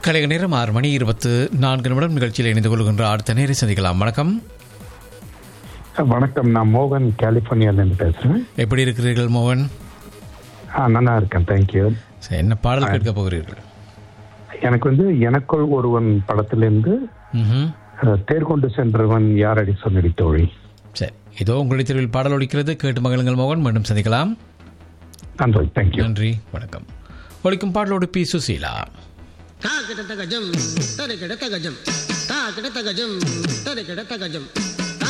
கலைக நேரம் ஆறு மணி இருபத்து நான்கு நிமிடம் நிகழ்ச்சியில் இணைந்து கொள்கின்ற அடுத்த நேரை சந்திக்கலாம் வணக்கம் வணக்கம் நான் மோகன் கலிபோர்னியாலேருந்து பேசுறேன் எப்படி இருக்கிறீர்கள் மோகன் ஆ நல்லா இருக்கேன் தேங்க்யூ சரி, என்ன பாடல் கேட்க போகிறீர்கள் எனக்கு வந்து எனக்குள் ஒருவன் படத்திலிருந்து ம்ஹும். அஹ், தேர்கொண்டு சென்றவன் யாரடி சொன்னடி தோழி சரி இதோ உங்களுடைய தெருவில் பாடல் ஒலிக்கிறது கேட்டு மகளுங்கள் மோகன் மீண்டும் சந்திக்கலாம் நன்றி தேங்க்யூ நன்றி வணக்கம் ஒலிக்கும் பாடலோடு பி சுசீலா తా కిడత గజం తరి కిడత గజం తా కిడత గజం తరి కిడత గజం